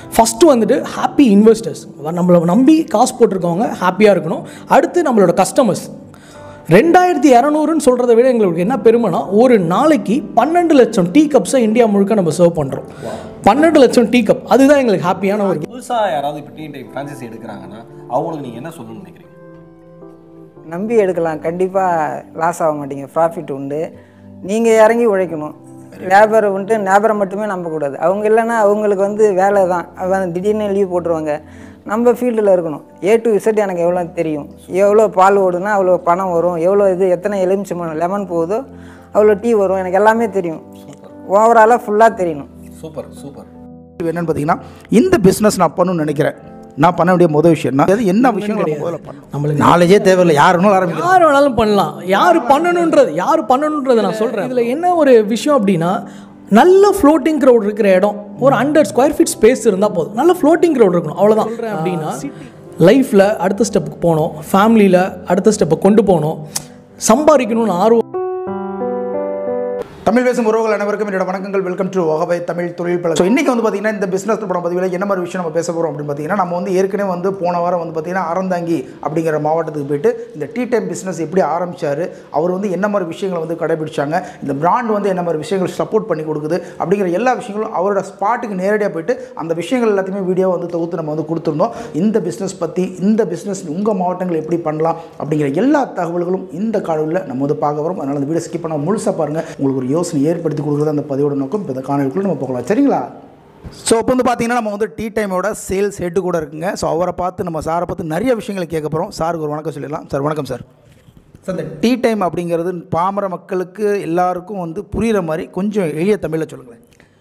first வந்துட்டு happy investors நம்மளை நம்பி காசு போட்டிருக்கவங்க ஹாப்பியாக இருக்கணும் அடுத்து நம்மளோட கஸ்டமர்ஸ் ரெண்டாயிரத்தி இரநூறுன்னு சொல்கிறத விட எங்களுக்கு என்ன பெருமைனா ஒரு நாளைக்கு பன்னெண்டு லட்சம் டீ கப்ஸை இந்தியா முழுக்க நம்ம சர்வ் பண்ணுறோம் பன்னெண்டு லட்சம் டீ கப் அதுதான் எங்களுக்கு ஹாப்பியான ஒரு புதுசாக யாராவது இப்போ டீ டைம் ஃப்ரான்ச்சைஸ் எடுக்கிறாங்கன்னா அவங்களுக்கு நீங்கள் என்ன சொல்லணும்னு நினைக்கிறீங்க நம்பி எடுக்கலாம் கண்டிப்பாக லாஸ் ஆக மாட்டீங்க ப்ராஃபிட் உண்டு நீங்கள் இறங்கி உழைக்கணும் லேபரை வந்துட்டு லேபரை மட்டுமே நம்பக்கூடாது அவங்க இல்லைன்னா அவங்களுக்கு வந்து வேலை தான் அவன் திடீர்னு லீவ் போட்டுருவாங்க நம்ம ஃபீல்டில் இருக்கணும் ஏ டு இசட் எனக்கு எவ்வளோ தெரியும் எவ்வளோ பால் ஓடுனா அவ்வளோ பணம் வரும் எவ்வளோ இது எத்தனை எலுமிச்சம்பழம் லெமன் போகுதோ அவ்வளோ டீ வரும் எனக்கு எல்லாமே தெரியும் ஓவராலாக ஃபுல்லாக தெரியணும் சூப்பர் சூப்பர் என்னன்னு பார்த்தீங்கன்னா இந்த பிஸ்னஸ் நான் பண்ணணும்னு நினைக்கிறேன் நான் பண்ண வேண்டிய முதல் விஷயம் நான் அது என்ன விஷயம் நம்ம முதல்ல பண்ணணும் நம்மளுக்கு நாலேஜே தேவையில்லை யார் வேணாலும் ஆரம்பிக்கலாம் யார் வேணாலும் பண்ணலாம் யார் பண்ணணுன்றது யார் பண்ணணுன்றதை நான் சொல்கிறேன் இதில் என்ன ஒரு விஷயம் அப்படின்னா நல்ல ஃப்ளோட்டிங் க்ரௌட் இருக்கிற இடம் ஒரு ஹண்ட்ரட் ஸ்கொயர் ஃபீட் ஸ்பேஸ் இருந்தால் போதும் நல்ல ஃப்ளோட்டிங் க்ரௌட் இருக்கணும் அவ்வளோதான் சொல்கிறேன் அப்படின்னா லைஃப்பில் அடுத்த ஸ்டெப்புக்கு போகணும் ஃபேமிலியில் அடுத்த ஸ்டெப்பை கொண்டு போகணும் சம்பாதிக்கணும்னு ஆர்வம் தமிழ் பேசும் உறவுகள் அனைவருக்கும் என்னோட வணக்கங்கள் வெல்கம் டு வகவை தமிழ் தொழில் பழக்கம் ஸோ இன்றைக்கி வந்து பார்த்தீங்கன்னா இந்த பிஸ்னஸ் படம் பதிவில் என்ன மாதிரி விஷயம் நம்ம பேச போகிறோம் அப்படின்னு பார்த்தீங்கன்னா நம்ம வந்து ஏற்கனவே வந்து போன வாரம் வந்து பார்த்தீங்கன்னா அறந்தாங்கி அப்படிங்கிற மாவட்டத்துக்கு போயிட்டு இந்த டீ டைம் பிஸ்னஸ் எப்படி ஆரம்பிச்சாரு அவர் வந்து என்ன மாதிரி விஷயங்களை வந்து கடைபிடிச்சாங்க இந்த பிராண்ட் வந்து என்ன மாதிரி விஷயங்கள் சப்போர்ட் பண்ணி கொடுக்குது அப்படிங்கிற எல்லா விஷயங்களும் அவரோட ஸ்பாட்டுக்கு நேரடியாக போயிட்டு அந்த விஷயங்கள் எல்லாத்தையுமே வீடியோ வந்து தொகுத்து நம்ம வந்து கொடுத்துருந்தோம் இந்த பிஸ்னஸ் பற்றி இந்த பிஸ்னஸ் உங்கள் மாவட்டங்கள் எப்படி பண்ணலாம் அப்படிங்கிற எல்லா தகவல்களும் இந்த காணொலியில் நம்ம வந்து பார்க்க வரோம் அதனால் அந்த வீடியோ ஸ்கிப் பண்ண முழுசாக பாருங்கள் உங்களுக்கு ஒரு யோசனை ஏற்படுத்தி கொடுக்குறது அந்த பதிவோட நோக்கம் இப்போ இந்த காணொலிக்குள்ளே நம்ம போகலாம் சரிங்களா ஸோ இப்போ வந்து பார்த்தீங்கன்னா நம்ம வந்து டீ டைமோட சேல்ஸ் ஹெட்டு கூட இருக்குங்க ஸோ அவரை பார்த்து நம்ம சாரை பார்த்து நிறைய விஷயங்களை கேட்க போகிறோம் சாருக்கு ஒரு வணக்கம் சொல்லிடலாம் சார் வணக்கம் சார் சார் இந்த டீ டைம் அப்படிங்கிறது பாமர மக்களுக்கு எல்லாருக்கும் வந்து புரிகிற மாதிரி கொஞ்சம் எளிய தமிழில் சொல்லுங்களேன்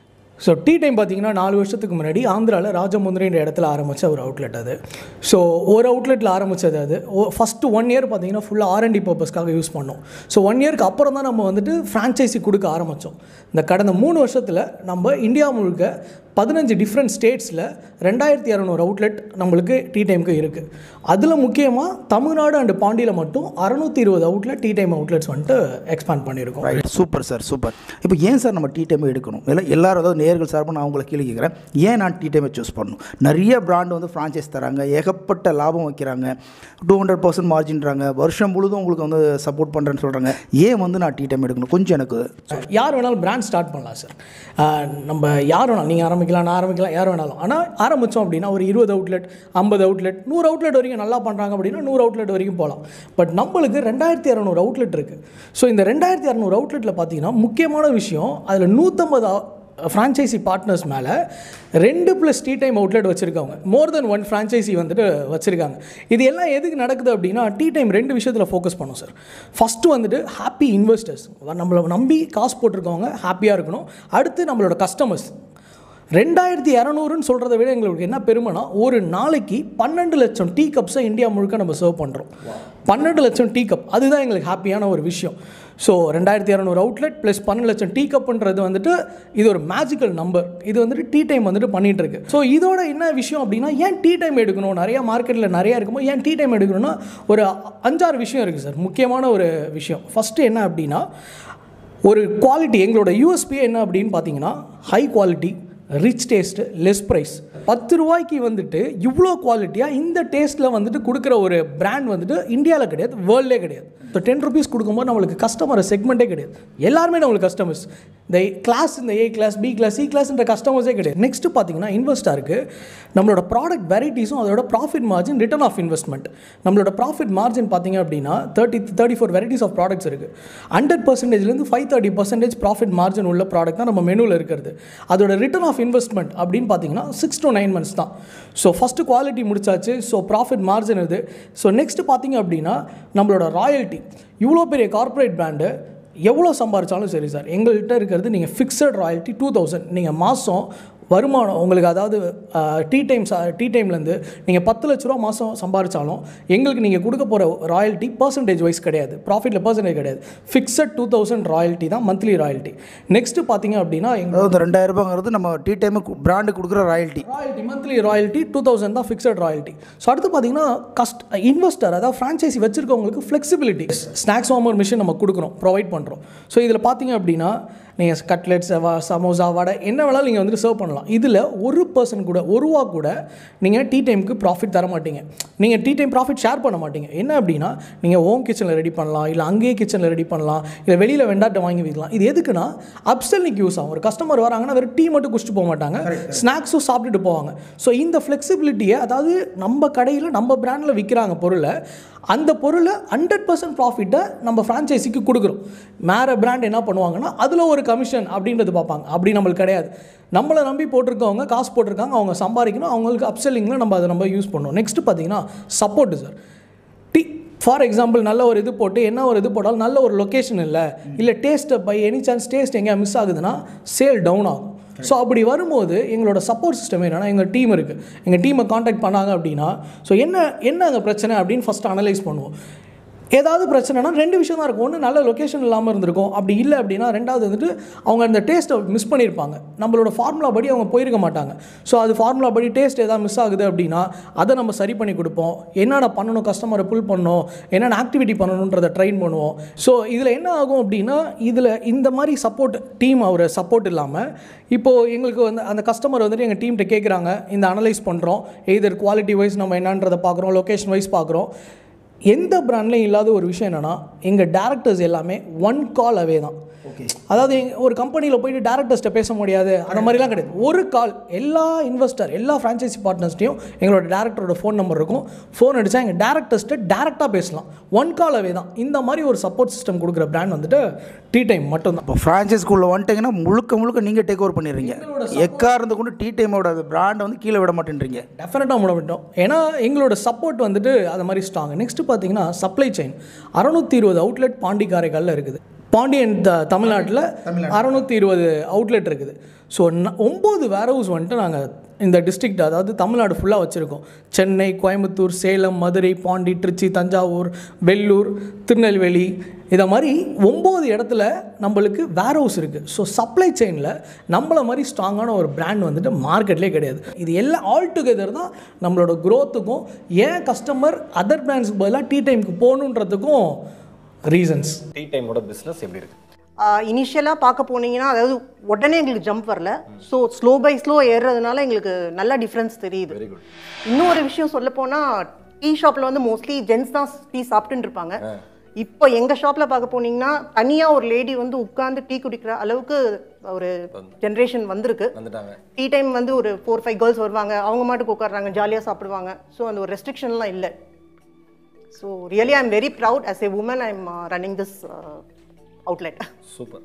ஸோ டீ டைம் பார்த்தீங்கன்னா நாலு வருஷத்துக்கு முன்னாடி ஆந்திராவில் ராஜமுந்திரின்ற இடத்துல ஆரம்பித்த ஒரு அவுட்லெட் அது ஸோ ஒரு அவுட்லெட்டில் ஆரம்பித்தது அது ஃபஸ்ட்டு ஒன் இயர் பார்த்தீங்கன்னா ஃபுல்லாக ஆர்என்டி பர்பஸ்க்காக யூஸ் பண்ணோம் ஸோ ஒன் இயர்க்கு அப்புறம் தான் நம்ம வந்துட்டு ஃப்ரான்ச்சைசி கொடுக்க ஆரம்பித்தோம் இந்த கடந்த மூணு வருஷத்தில் நம்ம இந்தியா முழுக்க பதினஞ்சு டிஃப்ரெண்ட் ஸ்டேட்ஸில் ரெண்டாயிரத்தி இரநூறு அவுட்லெட் நம்மளுக்கு டீ டைமுக்கு இருக்குது அதில் முக்கியமாக தமிழ்நாடு அண்டு பாண்டியில் மட்டும் அறநூற்றி இருபது அவுட்லெட் டீ டைம் அவுட்லெட்ஸ் வந்துட்டு எக்ஸ்பேண்ட் பண்ணியிருக்கோம் ரைட் சூப்பர் சார் சூப்பர் இப்போ ஏன் சார் நம்ம டீ டைமை எடுக்கணும் இல்லை எல்லாரும் அதாவது நேர்கள் சார்பாக நான் உங்களை கேள்வி கேட்குறேன் ஏன் நான் டீ டைமை சூஸ் பண்ணணும் நிறைய பிராண்ட் வந்து ஃப்ரான்ச்சைஸ் தராங்க ஏகப்பட்ட லாபம் வைக்கிறாங்க டூ ஹண்ட்ரட் பர்சன்ட் மார்ஜின்றாங்க வருஷம் முழுதும் உங்களுக்கு வந்து சப்போர்ட் பண்ணுறேன்னு சொல்கிறாங்க ஏன் வந்து நான் டீ டைம் எடுக்கணும் கொஞ்சம் எனக்கு யார் வேணாலும் பிராண்ட் ஸ்டார்ட் பண்ணலாம் சார் ஆஹ் நம்ம யார் வேணாலும் நீங்கள் ஆரம்பிக்கலாம் நான் ஆரம்பிக்கலாம் யார் வேணாலும் ஆனால் ஆரம்பித்தோம் அப்படின்னா ஒரு இருபது அவுட்லெட் ஐம்பது அவுட்லெட் நூறு அவுட்லெட் வரைக்கும் நல்லா பண்ணுறாங்க அப்படின்னா நூறு அவுட்லெட் வரைக்கும் போகலாம் பட் நம்மளுக்கு ரெண்டாயிரத்தி இரநூறு அவுட்லெட் இருக்குது ஸோ இந்த ரெண்டாயிரத்தி இரநூறு அவுட்லெட்டில் பார்த்தீங்கன்னா முக்கியமான விஷயம் அதில் நூற்றம்பது ஃப்ரான்ச்சைசி பார்ட்னர்ஸ் மேலே ரெண்டு ப்ளஸ் டீ டைம் அவுட்லெட் வச்சுருக்காங்க மோர் தென் ஒன் ஃப்ரான்ச்சைசி வந்துட்டு வச்சுருக்காங்க இது எல்லாம் எதுக்கு நடக்குது அப்படின்னா டீ டைம் ரெண்டு விஷயத்தில் ஃபோக்கஸ் பண்ணும் சார் ஃபஸ்ட்டு வந்துட்டு ஹாப்பி இன்வெஸ்டர்ஸ் நம்மளை நம்பி காசு போட்டிருக்கவங்க ஹாப்பியாக இருக்கணும் அடுத்து நம்மளோட கஸ்டமர்ஸ் ரெண்டாயிரத்தி இரநூறுன்னு சொல்கிறத விட எங்களுக்கு என்ன பெருமைனா ஒரு நாளைக்கு பன்னெண்டு லட்சம் டீ கப்ஸை இந்தியா முழுக்க நம்ம சர்வ் பண்ணுறோம் பன்னெண்டு லட்சம் டீ கப் அதுதான் எங்களுக்கு ஹாப்பியான ஒரு விஷயம் ஸோ ரெண்டாயிரத்தி இரநூறு அவுட்லெட் ப்ளஸ் பன்னெண்டு லட்சம் டீ கப்புன்றது வந்துட்டு இது ஒரு மேஜிக்கல் நம்பர் இது வந்துட்டு டீ டைம் வந்துட்டு பண்ணிட்டு இருக்கு ஸோ இதோட என்ன விஷயம் அப்படின்னா ஏன் டீ டைம் எடுக்கணும் நிறைய மார்க்கெட்டில் நிறையா இருக்கும்போது ஏன் டீ டைம் எடுக்கணும்னா ஒரு அஞ்சாறு விஷயம் இருக்குது சார் முக்கியமான ஒரு விஷயம் ஃபஸ்ட்டு என்ன அப்படின்னா ஒரு குவாலிட்டி எங்களோட யூஎஸ்பி என்ன அப்படின்னு பார்த்தீங்கன்னா high quality rich taste less price பத்து ரூபாய்க்கு வந்துட்டு இவ்வளோ குவாலிட்டியாக இந்த டேஸ்ட்டில் வந்துட்டு கொடுக்குற ஒரு பிராண்ட் வந்துட்டு இந்தியாவில் கிடையாது வேர்ல்டே கிடையாது இப்போ டென் ருபீஸ் கொடுக்கும்போது நம்மளுக்கு கஸ்டமர் செக்மெண்ட்டே கிடையாது எல்லாருமே நம்மளுக்கு கஸ்டமர்ஸ் இந்த கிளாஸ் இந்த A class B class C கிளாஸ்ன்ற கஸ்டமர்ஸே கிடையாது நெக்ஸ்ட் பார்த்தீங்கன்னா இன்வெஸ்டாருக்கு நம்மளோட ப்ராடக்ட் வெரைட்டிஸும் அதோட profit margin return of investment நம்மளோட ப்ராஃபிட் மார்ஜின் பார்த்தீங்க அப்படின்னா thirty thirty four varieties of products இருக்குது ஹண்ட்ரட் பர்சன்டேஜ்லேருந்து five thirty percentage profit margin உள்ள ப்ராடக்ட் தான் நம்ம மெனுவில் இருக்கிறது அதோட ரிட்டர்ன் ஆஃப் இன்வெஸ்ட்மெண்ட் அப்படின்னு பார்த்தீங்கன்னா சிக்ஸ் டு நைன் மந்த்ஸ் தான் ஸோ ஃபஸ்ட்டு குவாலிட்டி முடிச்சாச்சு ஸோ ப்ராஃபிட் மார்ஜின் இது ஸோ நெக்ஸ்ட் பார்த்தீங்க அப்படின்னா நம்மளோட ராயல்ட்டி இவ்வளோ பெரிய கார்ப்பரேட் பிராண்டு எவ்வளோ சம்பாரிச்சாலும் சரி சார் எங்கள்கிட்ட இருக்கிறது நீங்கள் ஃபிக்ஸட் ராயல்ட்டி டூ தௌசண்ட் நீங்கள் மாதம் வருமானம் உங்களுக்கு அதாவது டீ டைம் டீ டைம்லேருந்து நீங்கள் பத்து லட்ச ரூபா மாதம் சம்பாரிச்சாலும் எங்களுக்கு நீங்கள் கொடுக்க போகிற ராயல்ட்டி பர்சன்டேஜ் வைஸ் கிடையாது ப்ராஃபிட்டில் பர்சன்டேஜ் கிடையாது ஃபிக்ஸட் டூ தௌசண்ட் ராயல்ட்டி தான் மந்த்லி ராயல்ட்டி நெக்ஸ்ட்டு பார்த்தீங்க அப்படின்னா எங்கள் அதாவது இந்த ரெண்டாயிரம் ரூபாங்கிறது நம்ம டீ டைமுக்கு பிராண்டு கொடுக்குற royalty royalty monthly royalty two thousand தான் ஃபிக்ஸட் ராயல்ட்டி ஸோ அடுத்து பார்த்தீங்கன்னா கஸ்ட் இன்வெஸ்டர் அதாவது ஃப்ரான்ச்சைசி வச்சிருக்கவங்களுக்கு ஃப்ளெக்சிபிலிட்டி ஸ்நாக்ஸ் வார்மர் மிஷின் நம்ம கொடுக்குறோம் ப்ரொவைட் பண்ணுறோம் ஸோ இதில் பார்த்தீங்க அப்படின்னா நீங்கள் கட்லெட்ஸ் சமோசா வடை என்ன வேணாலும் நீங்கள் வந்துட்டு சர்வ் பண்ணலாம் இதில் ஒரு பர்சன் கூட ஒரு ரூபா கூட நீங்கள் டீ டைமுக்கு ப்ராஃபிட் தர மாட்டீங்க நீங்கள் டீ டைம் ப்ராஃபிட் ஷேர் பண்ண மாட்டீங்க என்ன அப்படின்னா நீங்கள் ஹோம் கிச்சனில் ரெடி பண்ணலாம் இல்லை அங்கேயே கிச்சனில் ரெடி பண்ணலாம் இல்லை வெளியில் வெண்டாட்ட வாங்கி வைக்கலாம் இது எதுக்குன்னா அப்செல்லிக்கு யூஸ் ஆகும் ஒரு கஸ்டமர் வராங்கன்னா வெறும் டீ மட்டும் குடிச்சிட்டு போக மாட்டாங்க ஸ்நாக்ஸும் சாப்பிட்டுட்டு போவாங்க ஸோ இந்த ஃப்ளெக்சிபிலிட்டியை அதாவது நம்ம கடையில் நம்ம பிராண்டில் விற்கிறாங்க பொருளை அந்த பொருளை ஹண்ட்ரட் பர்சன்ட் ப்ராஃபிட்டை நம்ம ஃப்ரான்ச்சைஸிக்கு கொடுக்குறோம் வேறு பிராண்ட் என்ன பண்ணுவாங்கன்னா அதில் ஒரு கமிஷன் அப்படின்றது பார்ப்பாங்க அப்படி நம்மளுக்கு கிடையாது நம்மளை நம்பி போட்டிருக்கவங்க காசு போட்டிருக்காங்க அவங்க சம்பாதிக்கணும் அவங்களுக்கு அப்செல்லிங்கில் நம்ம அதை நம்ம யூஸ் பண்ணணும் நெக்ஸ்ட்டு பார்த்தீங்கன்னா சப்போர்ட்டு சார் டி ஃபார் எக்ஸாம்பிள் நல்ல ஒரு இது போட்டு என்ன ஒரு இது போட்டாலும் நல்ல ஒரு லொக்கேஷன் இல்லை இல்லை டேஸ்ட்டை பை எனி சான்ஸ் டேஸ்ட் எங்கேயா மிஸ் ஆகுதுன்னா சேல் டவுன் ஆகும் ஸோ அப்படி வரும்போது எங்களோட சப்போர்ட் சிஸ்டம் என்னன்னா எங்கள் டீம் இருக்குது எங்கள் டீமை காண்டாக்ட் பண்ணாங்க அப்படின்னா ஸோ என்ன என்ன அங்கே பிரச்சனை அப்படின்னு ஃபஸ்ட் அனலைஸ் பண்ணுவோம் ஏதாவது பிரச்சனைனா ரெண்டு விஷயம் தான் இருக்கும் ஒன்று நல்ல லொக்கேஷன் இல்லாமல் இருந்திருக்கும் அப்படி இல்லை அப்படின்னா ரெண்டாவது வந்துட்டு அவங்க அந்த டேஸ்ட்டை மிஸ் பண்ணியிருப்பாங்க நம்மளோட ஃபார்முலா படி அவங்க போயிருக்க மாட்டாங்க ஸோ அது ஃபார்முலா படி டேஸ்ட் ஏதாவது மிஸ் ஆகுது அப்படின்னா அதை நம்ம சரி பண்ணி கொடுப்போம் என்னென்ன பண்ணணும் கஸ்டமரை புல் பண்ணணும் என்னென்ன ஆக்டிவிட்டி பண்ணணுன்றதை ட்ரெயின் பண்ணுவோம் ஸோ இதில் என்ன ஆகும் அப்படின்னா இதில் இந்த மாதிரி சப்போர்ட் டீம் அவர் சப்போர்ட் இல்லாமல் இப்போது எங்களுக்கு வந்து அந்த கஸ்டமர் வந்துட்டு எங்கள் டீம்கிட்ட கேட்குறாங்க இந்த அனலைஸ் பண்ணுறோம் எய்தர் குவாலிட்டி வைஸ் நம்ம என்னன்றதை பார்க்குறோம் லொக்கேஷன் வைஸ் பார்க்குறோம் எந்த பிராண்ட்லையும் இல்லாத ஒரு விஷயம் என்னென்னா எங்கள் டேரக்டர்ஸ் எல்லாமே ஒன் கால் அவே தான் அதாவது எங்க- ஒரு கம்பெனியில் போயிட்டு டேரக்டர்ஸ்ட்ட பேச முடியாது அந்த மாதிரிலாம் கிடையாது ஒரு கால் எல்லா இன்வெஸ்டர் எல்லா ஃப்ரான்ச்சைசி பார்ட்னர்ஸ்ட்டையும் எங்களோட டேரக்டரோட ஃபோன் நம்பர் இருக்கும் ஃபோன் அடித்தா எங்கள் டேரக்டர்ஸ்ட்டு டேரெக்டாக பேசலாம் ஒன் கால் அவே தான் இந்த மாதிரி ஒரு சப்போர்ட் சிஸ்டம் கொடுக்குற பிராண்ட் வந்துட்டு டீ டைம் மட்டும்தான் இப்போ ஃப்ரான்ச்சைஸ்குள்ளே வந்துட்டீங்கன்னா முழுக்க முழுக்க நீங்கள் டேக் ஓவர் பண்ணிடுறீங்க எக்கா இருந்து கொண்டு டீ டைமோட பிராண்டை வந்து கீழே விட மாட்டேன்றீங்க டெஃபினட்டாக முட விட்டோம் ஏன்னா எங்களோட சப்போர்ட் வந்துட்டு அது மாதிரி ஸ்ட்ராங் நெக்ஸ்ட் பார்த்தீங்கன்னா சப்ளை செயின் அறநூற்றி இருபது அவுட்லெட் பாண்டி காரைக்காலில் இருக்குது பாண்டியன் த தமிழ்நாட்டில் அறநூற்றி இருபது அவுட்லெட் இருக்குது ஸோ ஒம்பது வேர் ஹவுஸ் வந்துட்டு நாங்கள் இந்த டிஸ்ட்ரிக்ட் அதாவது தமிழ்நாடு ஃபுல்லாக வச்சுருக்கோம் சென்னை கோயம்புத்தூர் சேலம் மதுரை பாண்டி திருச்சி தஞ்சாவூர் வெள்ளூர் திருநெல்வேலி இதை மாதிரி ஒம்பது இடத்துல நம்மளுக்கு வேர் ஹவுஸ் இருக்குது ஸோ சப்ளை செயினில் நம்மளை மாதிரி ஸ்ட்ராங்கான ஒரு பிராண்ட் வந்துட்டு மார்க்கெட்லேயே கிடையாது இது எல்லாம் ஆல் டுகெதர் தான் நம்மளோட க்ரோத்துக்கும் ஏன் கஸ்டமர் அதர் பிராண்ட்ஸ்க்கு பதிலாக டீ டைமுக்கு போகணுன்றதுக்கும் ரீசன்ஸ் டீ டைமோட பிஸ்னஸ் எப்படி இருக்கு இனிஷியலாக பார்க்க போனீங்கன்னா அதாவது உடனே எங்களுக்கு ஜம்ப் வரல ஸோ ஸ்லோ பை ஸ்லோ ஏறுறதுனால எங்களுக்கு நல்ல டிஃப்ரென்ஸ் தெரியுது இன்னொரு விஷயம் சொல்ல போனால் டீ ஷாப்பில் வந்து மோஸ்ட்லி ஜென்ஸ் தான் டீ சாப்பிட்டுன்னு இருப்பாங்க இப்போ எங்கள் ஷாப்பில் பார்க்க போனீங்கன்னா தனியாக ஒரு லேடி வந்து உட்காந்து டீ குடிக்கிற அளவுக்கு ஒரு ஜென்ரேஷன் வந்திருக்கு வந்துட்டாங்க டீ டைம் வந்து ஒரு ஃபோர் ஃபைவ் கேர்ள்ஸ் வருவாங்க அவங்க மாட்டுக்கு உட்காடுறாங்க ஜாலியாக சாப்பிடுவாங்க ஸோ அந்த ஒரு ரெஸ்ட்ரிக்ஷன்லாம் இல்லை so really I am very proud as a woman I am running this outlet super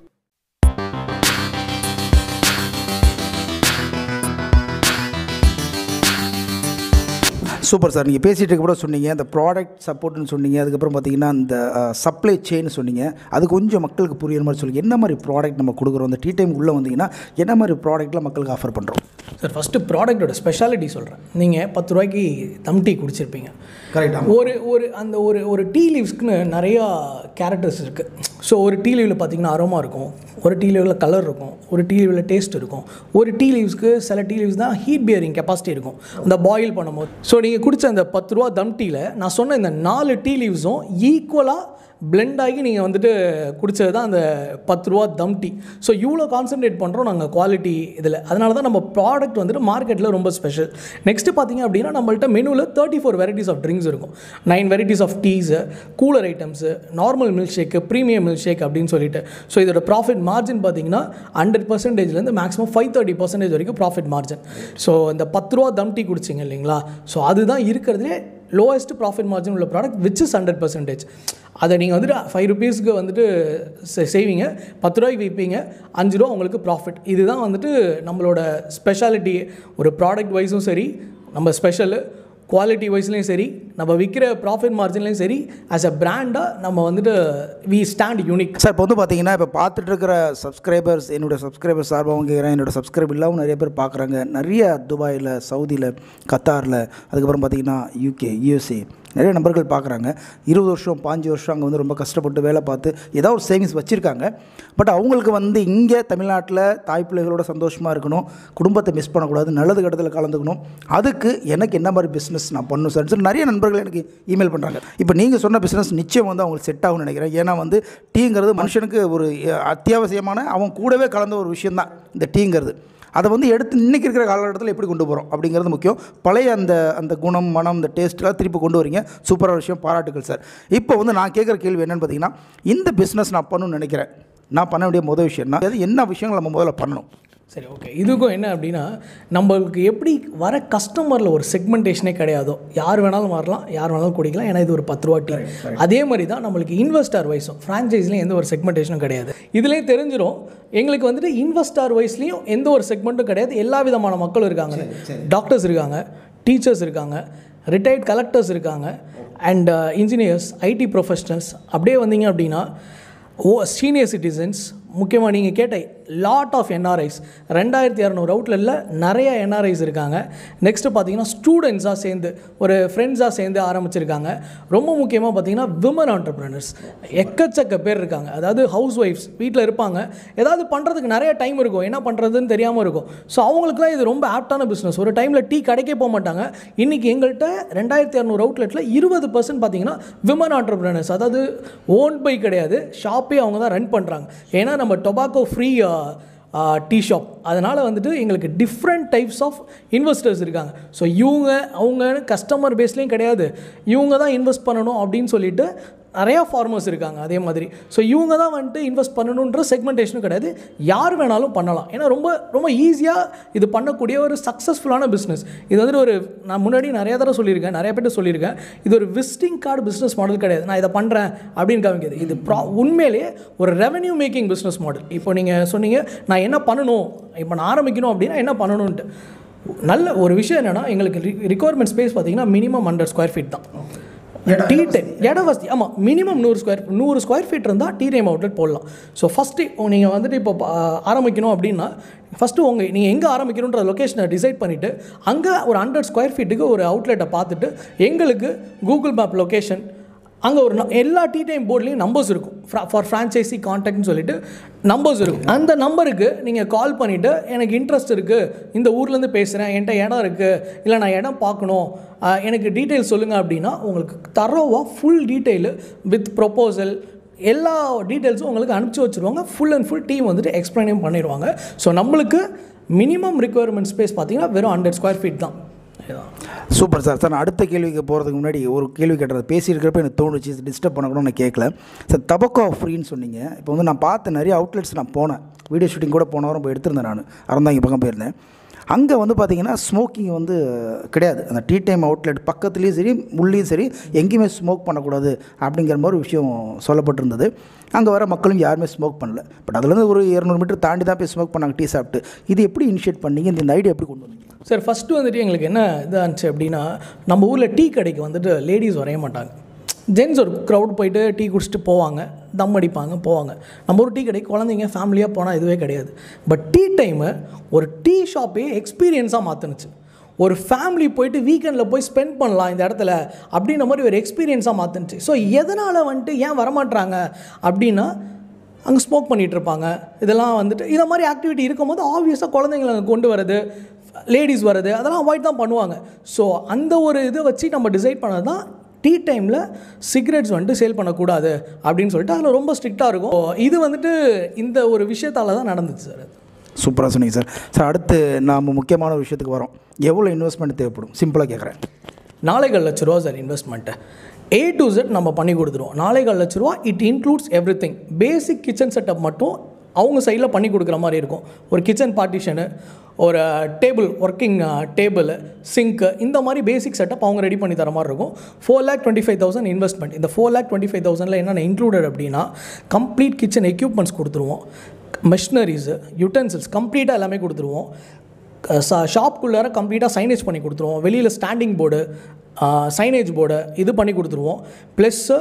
super sir நீங்கள் பேசிகிட்டு இருக்க கூட சொன்னீங்க இந்த ப்ராடக்ட் சப்போர்ட்னு சொன்னீங்க அதுக்கப்புறம் பார்த்தீங்கன்னா இந்த சப்ளை செயின் சொன்னீங்க அது கொஞ்சம் மக்களுக்கு புரியுற மாதிரி சொல்லுங்கள் என்ன மாதிரி ப்ராடக்ட் நம்ம கொடுக்குறோம் அந்த டீ டைம் உள்ளே வந்தீங்கன்னா என்ன மாதிரி ப்ராடக்ட்லாம் மக்களுக்கு ஆஃபர் பண்ணுறோம் சார் ஃபஸ்ட்டு ப்ராடக்ட்டோட ஸ்பெஷாலிட்டி சொல்கிறேன் நீங்கள் பத்து ரூபாய்க்கு தம் டீ குடிச்சிருப்பீங்க கரெக்டாக ஒரு ஒரு அந்த ஒரு ஒரு டீ லீவ்ஸ்க்குன்னு நிறையா கேரக்டர்ஸ் இருக்குது ஸோ ஒரு டீ லீவில் பார்த்தீங்கன்னா அரோமா இருக்கும் ஒரு டீ லீவில் கலர் இருக்கும் ஒரு டீ லீவில் டேஸ்ட் இருக்கும் ஒரு டீ லீவ்ஸ்க்கு சில டீ லீவ்ஸ் தான் ஹீட் பியரிங் கெப்பாசிட்டி இருக்கும் அந்த பாயில் பண்ணும்போது ஸோ நீங்கள் குடிச்ச அந்த பத்து ரூபா தம் டீயில் நான் சொன்ன இந்த நாலு டீ லீவ்ஸும் ஈக்குவலாக blend ஆகி நீங்கள் வந்துட்டு குடிச்சது தான் அந்த பத்து ரூபா தம் டீ ஸோ இவ்வளோ கான்சென்ட்ரேட் பண்ணுறோம் நாங்கள் குவாலிட்டி இதில் அதனால தான் நம்ம ப்ராடக்ட் வந்துட்டு மார்க்கெட்டில் ரொம்ப ஸ்பெஷல் நெக்ஸ்ட்டு பார்த்தீங்க அப்படின்னா நம்மள்ட்ட மெனுவில் thirty four varieties of drinks இருக்கும் nine varieties of teas cooler items normal milk shake premium milk shake அப்படின்னு சொல்லிட்டு ஸோ இதோட ப்ராஃபிட் மார்ஜின் பார்த்தீங்கன்னா ஹண்ட்ரட் பர்சன்டேஜ்லேருந்து மேக்ஸிமம் ஃபைவ் தேர்ட்டி பர்சன்டேஜ் வரைக்கும் ப்ராஃபிட் மார்ஜின் ஸோ இந்த பத்து ரூபா தம் டீ குடிச்சிங்க இல்லைங்களா ஸோ அதுதான் இருக்கிறதுலே லோவஸ்ட் ப்ராஃபிட் மார்ஜின் உள்ள product which is hundred percentage அதை நீங்கள் வந்துட்டு ஃபைவ் ருபீஸ்க்கு வந்துட்டு செ- செய்வீங்க பத்து ரூபாய்க்கு விற்பீங்க அஞ்சு ரூபா உங்களுக்கு ப்ராஃபிட் இதுதான் வந்துட்டு நம்மளோட ஸ்பெஷாலிட்டி ஒரு ப்ராடக்ட் வைஸும் சரி நம்ம ஸ்பெஷலு குவாலிட்டி வைஸ்லேயும் சரி நம்ம விற்கிற ப்ராஃபிட் மார்ஜின்லேயும் சரி ஆஸ் அ பிராண்டாக நம்ம வந்துட்டு வி ஸ்டாண்ட் யூனிக் சார் இப்போ வந்து பார்த்தீங்கன்னா இப்போ பார்த்துட்டு இருக்கிற சப்ஸ்கிரைபர்ஸ் என்னோட சப்ஸ்கிரைபர்ஸ் சார்பாகவும் கேட்குறேன் என்னோட சப்ஸ்கிரைப் இல்லாமல் நிறைய பேர் பார்க்குறாங்க நிறைய துபாயில் சவுதியில் கத்தாரில் அதுக்கப்புறம் பார்த்தீங்கன்னா யூகே யூஎஸ்ஏ நிறைய நபர்கள் பார்க்குறாங்க இருபது வருஷம் பாஞ்சு வருஷம் அங்கே வந்து ரொம்ப கஷ்டப்பட்டு வேலை பார்த்து ஏதாவது ஒரு சேவிங்ஸ் வச்சுருக்காங்க பட் அவங்களுக்கு வந்து இங்கே தமிழ்நாட்டில் தாய் பிள்ளைகளோட சந்தோஷமாக இருக்கணும் குடும்பத்தை மிஸ் பண்ணக்கூடாது நல்லது கட்டத்தில் கலந்துக்கணும் அதுக்கு எனக்கு என்ன மாதிரி பிஸ்னஸ் நான் பண்ணணும் சார் சொல்லி நிறைய நண்பர்கள் எனக்கு இமெயில் பண்ணுறாங்க இப்போ நீங்கள் சொன்ன பிஸ்னஸ் நிச்சயம் வந்து அவங்களுக்கு செட் ஆகும்னு நினைக்கிறேன் ஏன்னா வந்து டீங்கிறது மனுஷனுக்கு ஒரு அஹ், அத்தியாவசியமான அவன் கூடவே கலந்த ஒரு விஷயந்தான் இந்த டீங்கிறது அதை வந்து எடுத்து இன்றைக்கி இருக்கிற காலகட்டத்தில் எப்படி கொண்டு போகிறோம் அப்படிங்கிறது முக்கியம் பழைய அந்த அந்த குணம் மனம் இந்த டேஸ்ட்லாம் திருப்பி கொண்டு வரீங்க சூப்பரான விஷயம் பாராட்டுகள் சார் இப்போ வந்து நான் கேட்குற கேள்வி என்னென்னு பார்த்தீங்கன்னா இந்த பிஸ்னஸ் நான் பண்ணணும்னு நினைக்கிறேன் நான் பண்ண வேண்டிய முதல் விஷயம்னா அது என்ன விஷயங்கள் நம்ம முதல்ல பண்ணணும் சரி ஓகே இதுக்கும் என்ன அப்படின்னா நம்மளுக்கு எப்படி வர கஸ்டமரில் ஒரு செக்மெண்டேஷனே கிடையாதோ யார் வேணாலும் வரலாம் யார் வேணாலும் குடிக்கலாம் ஏன்னா இது ஒரு பத்து ரூபா டீ அதே மாதிரி தான் நம்மளுக்கு இன்வெஸ்டார் வைஸும் ஃப்ரான்ச்சைஸ்லையும் எந்த ஒரு செக்மெண்டேஷனும் கிடையாது இதுலேயே தெரிஞ்சிடும் எங்களுக்கு வந்துட்டு இன்வெஸ்டார் வைஸ்லேயும் எந்த ஒரு செக்மெண்ட்டும் கிடையாது எல்லா விதமான மக்களும் இருக்காங்க டாக்டர்ஸ் இருக்காங்க டீச்சர்ஸ் இருக்காங்க ரிட்டையர்ட் கலெக்டர்ஸ் இருக்காங்க அண்ட் இன்ஜினியர்ஸ் ஐடி ப்ரொஃபஷனல்ஸ் அப்படியே வந்தீங்க அப்படின்னா ஓ சீனியர் சிட்டிசன்ஸ் முக்கியமாக நீங்கள் கேட்ட லாட் ஆஃப் என்ஆர்ஐஸ் ரெண்டாயிரத்தி இரநூறு அவுட்லெட்டில் நிறைய என்ஆர்ஐஸ் இருக்காங்க நெக்ஸ்ட்டு பார்த்தீங்கன்னா ஸ்டூடெண்ட்ஸாக சேர்ந்து ஒரு ஃப்ரெண்ட்ஸாக சேர்ந்து ஆரம்பிச்சிருக்காங்க ரொம்ப முக்கியமாக பார்த்தீங்கன்னா விமன் ஆண்டர்பிரினர்ஸ் எக்கச்சக்க பேர் இருக்காங்க அதாவது ஹவுஸ் ஒய்ஃப்ஸ் வீட்டில் இருப்பாங்க ஏதாவது பண்ணுறதுக்கு நிறைய டைம் இருக்கும் என்ன பண்ணுறதுன்னு தெரியாமல் இருக்கும் ஸோ அவங்களுக்குலாம் இது ரொம்ப ஆப்டான பிஸ்னஸ் ஒரு டைமில் டீ கடைக்கே போக மாட்டாங்க இன்றைக்கி எங்கள்கிட்ட ரெண்டாயிரத்தி இரநூறு அவுட்லெட்டில் இருபது பர்சன்ட் பார்த்தீங்கன்னா விமன் ஆண்டர்பிரினர்ஸ் அதாவது ஓன் பை கிடையாது ஷாப்பே அவங்க தான் ரன் பண்ணுறாங்க ஏன்னா நம்ம டொபாக்கோ ஃப்ரீ டீ ஷாப் அதனால் வந்துட்டு எங்களுக்கு டிஃப்ரெண்ட் டைப்ஸ் ஆஃப் இன்வெஸ்டர்ஸ் இருக்காங்க ஸோ இவங்க அவங்க கஸ்டமர் பேஸ்லேயும் கிடையாது இவங்க தான் இன்வெஸ்ட் பண்ணணும் அப்படின்னு சொல்லிட்டு நிறையா ஃபார்மர்ஸ் இருக்காங்க அதே மாதிரி ஸோ இவங்க தான் வந்துட்டு இன்வெஸ்ட் பண்ணணுன்ற செக்மெண்டேஷனும் கிடையாது யார் வேணாலும் பண்ணலாம் ஏன்னா ரொம்ப ரொம்ப ஈஸியாக இது பண்ணக்கூடிய ஒரு சக்ஸஸ்ஃபுல்லான பிஸ்னஸ் இது வந்துட்டு ஒரு நான் முன்னாடி நிறைய தடவை சொல்லியிருக்கேன் நிறைய பேர்ட்ட சொல்லியிருக்கேன் இது ஒரு விசிட்டிங் கார்டு பிஸ்னஸ் மாடல் கிடையாது நான் இதை பண்ணுறேன் அப்படின்னு காமிக்காது இது ப்ரா உண்மையிலேயே ஒரு ரெவென்யூ மேக்கிங் பிஸ்னஸ் மாடல் இப்போ நீங்கள் சொன்னீங்க நான் என்ன பண்ணணும் இப்போ நான் ஆரம்பிக்கணும் அப்படின்னா என்ன பண்ணணுன்ட்டு நல்ல ஒரு விஷயம் என்னென்னா எங்களுக்கு ரிக்வயர்மெண்ட் ஸ்பேஸ் பார்த்தீங்கன்னா மினிமம் ஹண்ட்ரட் ஸ்கொயர் ஃபீட் தான் டீ டைம் இட வசதி ஆமாம் மினிமம் நூறு ஸ்கொயர் நூறு ஸ்கொயர் ஃபீட் இருந்தால் டீ டைம் அவுட்லெட் போடலாம் ஸோ ஃபஸ்ட்டு நீங்கள் வந்துட்டு இப்போ ப- ஆரம்பிக்கணும் அப்படின்னா ஃபஸ்ட்டு உங்கள் நீங்கள் எங்கே ஆரம்பிக்கணுன்ற லொக்கேஷனை டிசைட் பண்ணிவிட்டு அங்கே ஒரு ஹண்ட்ரட் ஸ்கொயர் ஃபீட்டுக்கு ஒரு அவுட்லெட்டை பார்த்துட்டு எங்களுக்கு கூகுள் மேப் லொக்கேஷன் அங்கே ஒரு ந- எல்லா டீ டைம் போர்ட்லேயும் நம்பர்ஸ் இருக்கும் ஃபார் ஃப்ரான்ச்சைசி கான்டாக்ட்னு சொல்லிட்டு நம்பர்ஸ் இருக்கும் அந்த நம்பருக்கு நீங்கள் கால் பண்ணிவிட்டு எனக்கு இன்ட்ரெஸ்ட் இருக்குது இந்த ஊர்லேருந்து பேசுகிறேன் என்கிட்ட இடம் இருக்குது இல்லை நான் இடம் பார்க்கணும் ஆஹ் எனக்கு டீட்டெயில் சொல்லுங்கள் அப்படின்னா உங்களுக்கு தரோவாக ஃபுல் டீட்டெயிலு வித் ப்ரொப்போசல் எல்லா டீட்டெயில்ஸும் உங்களுக்கு அனுப்பிச்சி வச்சுருவாங்க ஃபுல் அண்ட் ஃபுல் டீம் வந்துட்டு எக்ஸ்பிளைனும் பண்ணிடுவாங்க ஸோ நம்மளுக்கு மினிமம் ரிக்குவயர்மெண்ட் ஸ்பேஸ் பார்த்தீங்கன்னா வெறும் ஹண்ட்ரட் ஸ்கொயர் ஃபீட் தான் இதுதான் சூப்பர் சார் சார் நான் அடுத்த கேள்விக்கு போகிறதுக்கு முன்னாடி ஒரு கேள்வி கேட்டது பேசியிருக்கிறப்ப எனக்கு தோணுச்சு டிஸ்டர்ப் பண்ணக்கூடாது நான் கேட்கல சார் தபக்கோ ஃப்ரீன்னு சொன்னீங்க இப்போ வந்து நான் பார்த்த நிறைய அவுட்லெட்ஸ் நான் போனேன் வீடியோ ஷூட்டிங் கூட போன வாரம் போய் எடுத்திருந்தேன் நான் அறந்தாங்க பக்கம் போயிருந்தேன் அங்கே வந்து பார்த்தீங்கன்னா ஸ்மோக்கிங் வந்து கிடையாது அந்த டீ டைம் அவுட்லெட் பக்கத்துலேயும் சரி உள்ளேயும் சரி எங்கேயுமே ஸ்மோக் பண்ணக்கூடாது அப்படிங்கிற மாதிரி ஒரு விஷயம் சொல்லப்பட்டிருந்தது அங்கே வர மக்களும் யாருமே ஸ்மோக் பண்ணல பட் அதுலேருந்து ஒரு இரநூறு மீட்டர் தாண்டி தான் போய் ஸ்மோக் பண்ணாங்க டீ சாப்பிட்டு இது எப்படி இனிஷியேட் பண்ணீங்க இந்த ஐடியா எப்படி கொண்டு வந்தீங்க சார் ஃபஸ்ட்டு வந்துட்டு எங்களுக்கு என்ன இதாக இருந்துச்சு அப்படின்னா நம்ம ஊரில் டீ கடைக்கு வந்துட்டு லேடிஸ் வரைய மாட்டாங்க ஜென்ஸ் ஒரு க்ரௌட் போயிட்டு டீ குடிச்சிட்டு போவாங்க தம் அடிப்பாங்க போவாங்க நம்ம ஒரு டீ கடைக்கு குழந்தைங்க ஃபேமிலியாக போனால் இதுவே கிடையாது பட் டீ டைமு ஒரு டீ ஷாப்பே எக்ஸ்பீரியன்ஸாக மாற்றுனுச்சு ஒரு ஃபேமிலி போயிட்டு வீக்கெண்டில் போய் ஸ்பெண்ட் பண்ணலாம் இந்த இடத்துல அப்படின்ற மாதிரி ஒரு எக்ஸ்பீரியன்ஸாக மாற்றுனுச்சு ஸோ எதனால் வந்துட்டு ஏன் வரமாட்றாங்க அப்படின்னா அங்கே ஸ்மோக் பண்ணிகிட்டு இருப்பாங்க இதெல்லாம் வந்துட்டு இதை மாதிரி ஆக்டிவிட்டி இருக்கும்போது ஆப்வியஸாக குழந்தைங்களை அங்கே கொண்டு வரது லேடிஸ் வர்றது அதெல்லாம் அவாய்ட் தான் பண்ணுவாங்க ஸோ அந்த ஒரு இதை வச்சு நம்ம டிசைட் பண்ணது தான் டீ டைமில் சிகரெட்ஸ் வந்துட்டு சேல் பண்ணக்கூடாது அப்படின்னு சொல்லிட்டு அதில் ரொம்ப ஸ்ட்ரிக்டாக இருக்கும் So, இது வந்துட்டு இந்த ஒரு விஷயத்தால தான் நடந்துச்சு சார் அது சூப்பராக சொன்னீங்க சார் சார் அடுத்து நாம் முக்கியமான ஒரு விஷயத்துக்கு வரோம் எவ்வளோ இன்வெஸ்ட்மெண்ட் தேவைப்படும் சிம்பிளாக கேட்குறேன் நாளைக்கு லட்ச ரூபா சார் இன்வெஸ்ட்மெண்ட்டு ஏ டு Z நம்ம பண்ணி கொடுத்துருவோம் நாளைக்கு லட்ச ரூபா it includes everything basic kitchen setup மட்டும் அவங்க சைடில் பண்ணி கொடுக்குற மாதிரி இருக்கும் ஒரு கிச்சன் பார்ட்டிஷனு ஒரு டேபிள் ஒர்க்கிங் டேபிள் சிங்க்கு இந்த மாதிரி பேசிக் செட்டப் அவங்க ரெடி பண்ணி தர மாதிரி இருக்கும் four lakh twenty five thousand investment இந்த ஃபோர் லேக் டுவெண்ட்டி ஃபைவ் தௌசண்டில் என்னென்ன இன்க்ளூடட் அப்படின்னா கம்ப்ளீட் கிச்சன் எக்யூப்மெண்ட்ஸ் கொடுத்துருவோம் மிஷினரிஸு யூட்டன்சில்ஸ் கம்ப்ளீட்டாக எல்லாமே கொடுத்துருவோம் ஷாப்குள்ளார கம்ப்ளீட்டாக சைனேஜ் பண்ணி கொடுத்துருவோம் வெளியில் ஸ்டாண்டிங் போர்டு சைனேஜ் போர்டு இது பண்ணி கொடுத்துருவோம் plus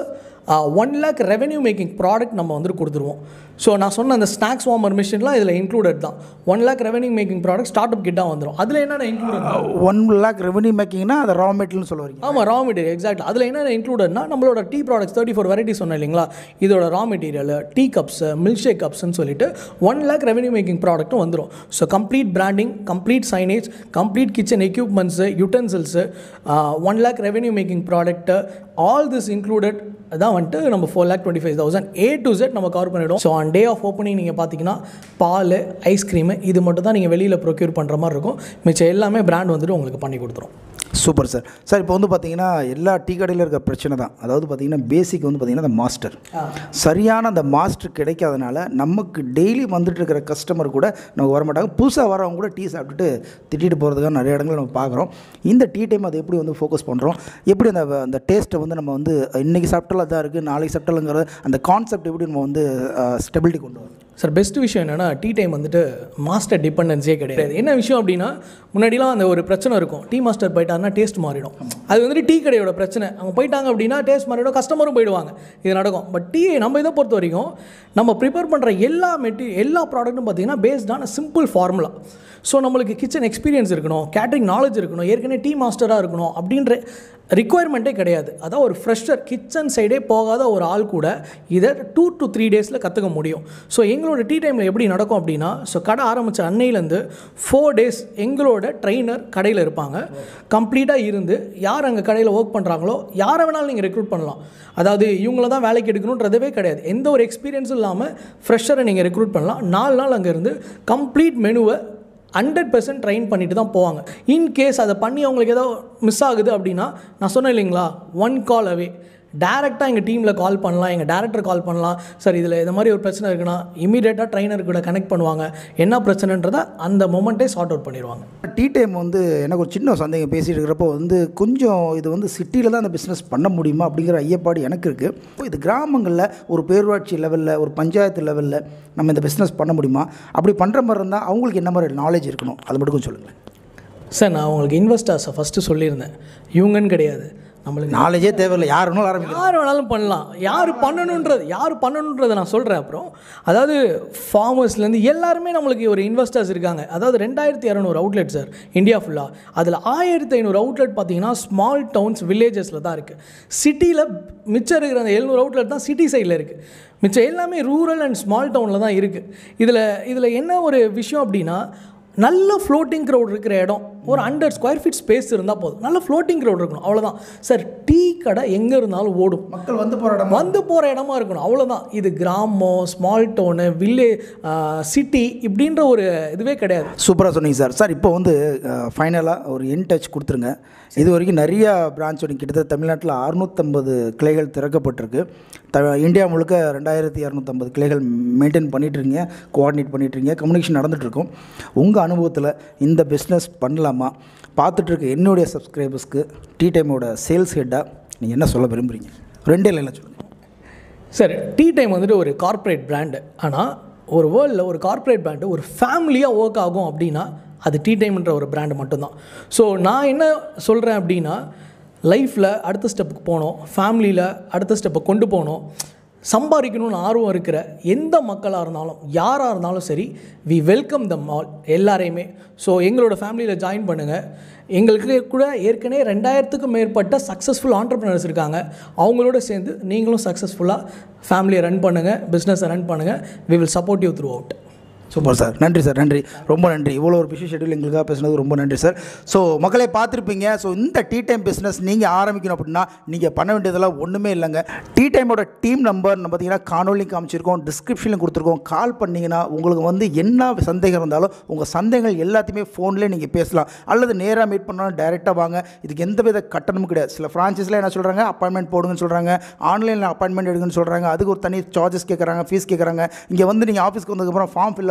one lakh revenue making product நம்ம வந்துட்டு கொடுத்துருவோம் ஸோ நான் சொன்ன அந்த ஸ்நாக்ஸ் வார்மர் மிஷின்லாம் இதில் இன்க்ளூடட் தான் one lakh revenue making product start up கிட்டாக வந்துடும் அதில் என்னென்ன இன்க்ளூடட் ஒன் லேக் ரெவன்யூ மேக்கிங்னா அதை ரா மெட்டீரியல்னு சொல்ல வரீங்க ஆமாம் ரா மெட்டீரியல் எக்ஸாக்ட் அதில் என்னென்ன இன்க்ளூடட்னா நம்மளோட tea products thirty four variety சொன்னேன் இல்லைங்களா இதோட raw material tea cups milk shake கப்ஸ்னு சொல்லிட்டு ஒன் லேக் ரெவன்யூ மேக்கிங் ப்ராடக்ட்டும் வந்துடும் so complete branding complete signage complete kitchen equipments utensils one lakh revenue making product all this included தான் வந்துட்டு நம்ம four lakh twenty five thousand A to Z நம்ம cover பண்ணிவிடும் so on day of opening நீங்கள் பார்த்தீங்கன்னா பால் ice cream இது மட்டும் தான் நீங்கள் வெளியில் ப்ரொக்யூர் பண்ணுற மாதிரி இருக்கும் மிச்சம் எல்லாமே பிராண்ட் வந்துட்டு உங்களுக்கு பண்ணி கொடுத்துரும் சூப்பர் சார் சார் இப்போ வந்து பார்த்தீங்கன்னா எல்லா டீ கடையில் இருக்க பிரச்சனை தான் அதாவது பார்த்தீங்கன்னா பேசிக் வந்து பார்த்தீங்கன்னா அந்த மாஸ்டர் சரியான அந்த மாஸ்டர் கிடைக்காதனால நமக்கு டெய்லி வந்துட்டு இருக்கிற கஸ்டமர் கூட நமக்கு வர மாட்டாங்க புதுசாக வரவங்க கூட டீ சாப்பிட்டுட்டு திட்டிட்டு போகிறதுக்காக நிறைய இடங்கள் நம்ம பார்க்குறோம் இந்த டீ டைம் அதை எப்படி வந்து ஃபோக்கஸ் பண்ணுறோம் எப்படி அந்த அந்த டேஸ்ட்டை வந்து நம்ம வந்து இன்றைக்கி சாப்பிட்டாலும் அதான் இருக்குது நாளைக்கு சாப்பிட்டாலுங்கிற அந்த கான்செப்ட் எப்படி நம்ம வந்து ஸ்டெபிலிட்டி கொண்டு வரோம் சார் பெஸ்ட் விஷயம் என்னென்னா டீ டைம் வந்துட்டு மாஸ்டர் டிபெண்டன்ஸே கிடையாது என்ன விஷயம் அப்படின்னா முன்னாடிலாம் அந்த ஒரு பிரச்சனை இருக்கும் டீ மாஸ்டர் போயிட்டாருன்னா டேஸ்ட் மாறிடும் அது வந்துட்டு டீ கடையோட பிரச்சனை அவங்க போயிட்டாங்க அப்படின்னா டேஸ்ட் மாறிடும் கஸ்டமரும் போயிடுவாங்க இது நடக்கும் பட் டீ நம்ம இதை பொறுத்த வரைக்கும் நம்ம ப்ரிப்பேர் பண்ணுற எல்லா மெட்டீரியல் எல்லா ப்ராடக்ட்டும் பார்த்தீங்கன்னா பேஸ்டான சிம்பிள் ஃபார்முலா ஸோ நம்மளுக்கு கிச்சன் எக்ஸ்பீரியன்ஸ் இருக்கணும் கேட்டரிங் நாலேஜ் இருக்கணும் ஏற்கனவே டீ மாஸ்டராக இருக்கணும் அப்படின்ற ரிக்குவயர்மெண்ட்டே கிடையாது அதான் ஒரு ஃப்ரெஷர் கிச்சன் சைடே போகாத ஒரு ஆள் கூட இதை டூ டு த்ரீ டேஸில் கற்றுக்க முடியும் ஸோ எங்களோட டீ டைமில் எப்படி நடக்கும் அப்படின்னா ஸோ கடை ஆரம்பித்த அன்னையிலேருந்து ஃபோர் டேஸ் எங்களோட ட்ரெயினர் கடையில் இருப்பாங்க கம்ப்ளீட்டாக இருந்து யார் அங்கே கடையில் ஒர்க் பண்ணுறாங்களோ யாரை வேணாலும் நீங்கள் ரெக்ரூட் பண்ணலாம் அதாவது இவங்கள தான் வேலைக்கு எடுக்கணுன்றதவே கிடையாது எந்த ஒரு எக்ஸ்பீரியன்ஸும் இல்லாமல் ஃப்ரெஷரை நீங்கள் ரெக்ரூட் பண்ணலாம் நாலு நாள் அங்கே இருந்து கம்ப்ளீட் மெனுவை ஹண்ட்ரட் பர்சன்ட் ட்ரைன் பண்ணிட்டு தான் போவாங்க இன்கேஸ் அதை பண்ணி அவங்களுக்கு ஏதோ மிஸ் ஆகுது அப்படின்னா நான் சொன்னேன் இல்லைங்களா ஒன் கால் அவே டேரெக்டாக எங்கள் டீமில் கால் பண்ணலாம் எங்கள் டேரக்டர் கால் பண்ணலாம் சார் இதில் இந்த மாதிரி ஒரு பிரச்சனை இருக்குன்னா இமீடியட்டாக ட்ரைனர் கூட கனெக்ட் பண்ணுவாங்க என்ன பிரச்சனைன்றதை அந்த மொமெண்ட்டே சார்ட் அவுட் பண்ணிடுவாங்க டீ டைம் வந்து எனக்கு ஒரு சின்ன சந்தேகம் பேசிகிட்டு இருக்கிறப்போ வந்து கொஞ்சம் இது வந்து சிட்டியில் தான் அந்த பிஸ்னஸ் பண்ண முடியுமா அப்படிங்கிற ஐயப்பாடு எனக்கு இருக்குது இது கிராமங்களில் ஒரு பேரூராட்சி லெவலில் ஒரு பஞ்சாயத்து லெவலில் நம்ம இந்த பிஸ்னஸ் பண்ண முடியுமா அப்படி பண்ணுற மாதிரி இருந்தால் அவங்களுக்கு என்ன மாதிரி நாலேஜ் இருக்கணும் அது மட்டும் கொஞ்சம் சொல்லுங்களேன் சார் நான் உங்களுக்கு இன்வெஸ்டர்ஸை ஃபஸ்ட்டு சொல்லியிருந்தேன் இவங்கன்னு கிடையாது நம்மளுக்கு நாலேஜே தேவையில்லை யார் வேணாலும் ஆரம்பிக்கலாம் யார் வேணாலும் பண்ணலாம் யார் பண்ணணுன்றது யார் பண்ணணுன்றதை நான் சொல்கிறேன் அப்புறம் அதாவது ஃபார்மர்ஸ்லேருந்து எல்லாருமே நம்மளுக்கு ஒரு இன்வெஸ்டர்ஸ் இருக்காங்க அதாவது ரெண்டாயிரத்தி இரநூறு அவுட்லெட் சார் இந்தியா ஃபுல்லாக அதில் ஆயிரத்தி ஐநூறு அவுட்லெட் பார்த்தீங்கன்னா ஸ்மால் டவுன்ஸ் வில்லேஜஸில் தான் இருக்குது சிட்டியில் மிச்சம் இருக்கிற அந்த எழுநூறு அவுட்லெட் தான் சிட்டி சைடில் இருக்குது மிச்சம் எல்லாமே ரூரல் அண்ட் ஸ்மால் டவுனில் தான் இருக்குது இதில் இதில் என்ன ஒரு விஷயம் அப்படின்னா நல்ல ஃப்ளோட்டிங் க்ரௌட் இருக்கிற இடம் ஒரு ஹண்ட்ரட் ஸ்கொயர் ஃபீட் ஸ்பேஸ் இருந்தால் போதும் நல்ல ஃப்ளோட்டிங் க்ரௌட் இருக்கணும் அவ்வளோதான் சார் டீ கடை எங்கே இருந்தாலும் ஓடும் மக்கள் வந்து போகிற இடம் வந்து போகிற இடமா இருக்கணும் அவ்வளோதான் இது கிராமம் ஸ்மால் டவுனு வில்லே சிட்டி இப்படின்ற ஒரு இதுவே கிடையாது சூப்பராக சொன்னீங்க சார் சார் இப்போ வந்து ஃபைனலாக ஒரு என் டச் கொடுத்துருங்க இது வரைக்கும் நிறையா பிரான்ச் ஒன்று கிட்டத்தட்ட தமிழ்நாட்டில் அறுநூத்தம்பது கிளைகள் திறக்கப்பட்டிருக்கு த இந்தியா முழுக்க ரெண்டாயிரத்தி இரநூத்தம்பது கிளைகள் மெயின்டைன் பண்ணிகிட்ருக்கீங்க கோஆர்டினேட் பண்ணிகிட்ருக்கீங்க கம்யூனிகேஷன் நடந்துகிட்ருக்கும் உங்கள் அனுபவத்தில் இந்த பிஸ்னஸ் பண்ணலாமா பார்த்துட்ருக்க என்னுடைய சப்ஸ்கிரைபர்ஸ்க்கு டீ டைமோட சேல்ஸ் ஹெட்டாக நீங்கள் என்ன சொல்ல விரும்புகிறீங்க ரெண்டே லைனில் சொல்லுங்கள் சார் டீ டைம் வந்துட்டு ஒரு கார்ப்பரேட் பிராண்டு ஆனால் ஒரு வேர்ல்டில் ஒரு கார்ப்பரேட் பிராண்டு ஒரு ஃபேமிலியாக ஒர்க் ஆகும் அப்படின்னா அது டீ டைம்ன்ற ஒரு பிராண்டு மட்டும்தான் ஸோ நான் என்ன சொல்கிறேன் அப்படின்னா லைஃப்பில் அடுத்த ஸ்டெப்புக்கு போகணும் ஃபேமிலியில் அடுத்த ஸ்டெப்பை கொண்டு போகணும் சம்பாதிக்கணும்னு ஆர்வம் இருக்கிற எந்த மக்களாக இருந்தாலும் யாராக இருந்தாலும் சரி வி வெல்கம் தம் ஆல் எல்லாரையுமே ஸோ எங்களோட ஃபேமிலியில் ஜாயின் பண்ணுங்கள் எங்களுக்கு கூட ஏற்கனவே ரெண்டாயிரத்துக்கும் மேற்பட்ட சக்ஸஸ்ஃபுல் ஆண்டர்பிரினர்ஸ் இருக்காங்க அவங்களோட சேர்ந்து நீங்களும் சக்ஸஸ்ஃபுல்லாக ஃபேமிலியை ரன் பண்ணுங்கள் பிஸ்னஸை ரன் பண்ணுங்கள் we will support you throughout super sir நன்றி சார் நன்றி ரொம்ப நன்றி இவ்வளோ ஒரு பிஸி ஷெட்யூல் எங்களுக்காக பேசுனது ரொம்ப நன்றி சார் ஸோ மக்களே பார்த்துருப்பீங்க ஸோ இந்த டீ டைம் பிஸ்னஸ் நீங்கள் ஆரம்பிக்கணும் அப்படின்னா நீங்கள் பண்ண வேண்டியதெல்லாம் ஒன்றுமே இல்லைங்க டீ டைமோட டீம் நம்பர் நம்ம பார்த்தீங்கன்னா காணொலி காமிச்சிருக்கோம் டிஸ்கிரிப்ஷனில் கொடுத்துருக்கோம் கால் பண்ணிங்கன்னா உங்களுக்கு வந்து என்ன சந்தேகம் இருந்தாலும் உங்கள் சந்தேகங்கள் எல்லாத்தையுமே ஃபோன்லேயே நீங்கள் பேசலாம் அல்லது நேராக மீட் பண்ணாலும் டைரெக்டாக வாங்க இதுக்கு எந்த வித கட்டணமும் கிடையாது சில ஃப்ரான்ச்சைஸில் என்ன சொல்கிறாங்க அப்பாயின்மெண்ட் போடுங்கன்னு சொல்கிறாங்க ஆன்லைனில் அப்பாயின்மெண்ட் எடுங்கன்னு சொல்கிறாங்க அதுக்கு ஒரு தனி சார்ஜஸ் கேட்குறாங்க ஃபீஸ் கேட்குறாங்க இங்கே வந்து நீங்கள் ஆஃபீஸ்க்கு வந்ததுக்கப்புறம் ஃபார்ம் ஃபில்அப்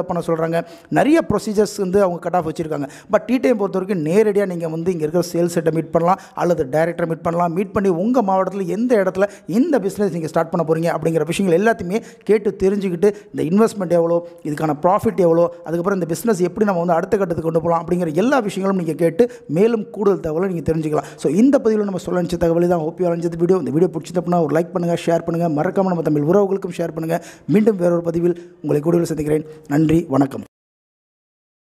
ஃபில்அப் பண்ண சொல்கிறாங்க நிறைய ப்ரொசீஜர்ஸ் வந்து அவங்க கட் ஆஃப் வச்சுருக்காங்க பட் டீ டைம் பொறுத்த வரைக்கும் நேரடியாக நீங்கள் வந்து இங்கே இருக்கிற சேல்ஸ் ஹெட்டை மீட் பண்ணலாம் அல்லது டைரக்டரை மீட் பண்ணலாம் மீட் பண்ணி உங்கள் மாவட்டத்தில் எந்த இடத்துல இந்த பிஸ்னஸ் நீங்கள் ஸ்டார்ட் பண்ண போகிறீங்க அப்படிங்கிற விஷயங்கள் எல்லாத்தையுமே கேட்டு தெரிஞ்சுக்கிட்டு இந்த இன்வெஸ்ட்மெண்ட் எவ்வளோ இதுக்கான ப்ராஃபிட் எவ்வளோ அதுக்கப்புறம் இந்த பிஸ்னஸ் எப்படி நம்ம வந்து அடுத்த கட்டத்துக்கு கொண்டு போகலாம் அப்படிங்கிற எல்லா விஷயங்களும் நீங்கள் கேட்டு மேலும் கூடுதல் தகவலை நீங்கள் தெரிஞ்சுக்கலாம் ஸோ இந்த பதிவில் நம்ம சொல்ல நினச்ச தகவல் தான் ஓப்பி வளைஞ்சது வீடியோ இந்த வீடியோ பிடிச்சதுனா ஒரு லைக் பண்ணுங்கள் ஷேர் பண்ணுங்கள் மறக்காமல் நம்ம தமிழ் உறவுகளுக்கும் ஷேர் பண்ணுங்கள் மீண்டும் வேறொரு பதிவில் உங்களை கூடுதல் சந்திக்கிறேன் நன்றி வணக்கம்